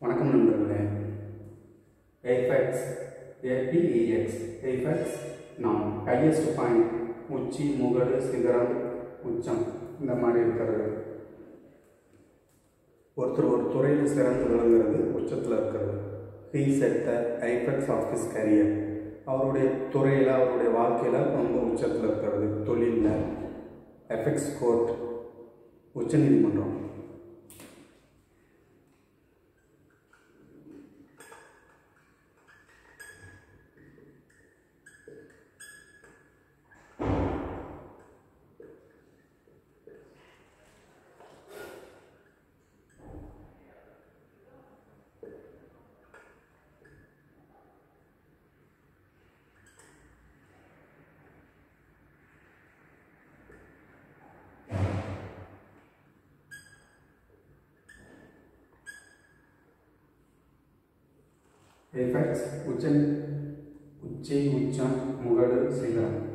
வணக்கம் நண்பர்களே எய்ஃபெக்ஸ் ஏபிஇஎக்ஸ் எய்ஃபெக்ஸ் நாம் ஹையஸ்ட் பாயிண்ட் உச்சி முகடு சிகரம் உச்சம் இந்த மாதிரி இருக்கிறது ஒருத்தர் ஒரு துறையில் சிறந்து விளங்குறது உச்சத்தில் இருக்கிறது he set the effects of his career அவருடைய துறையில் அவருடைய வாழ்க்கையில் ரொம்ப உச்சத்தில் இருக்கிறது தொழிலில் எஃபெக்ட்ஸ் கோர்ட் உச்சநீதிமன்றம் எஃபெக்ட்ஸ் உச்சம் உச்சி உச்சம் முகடு சிகரம்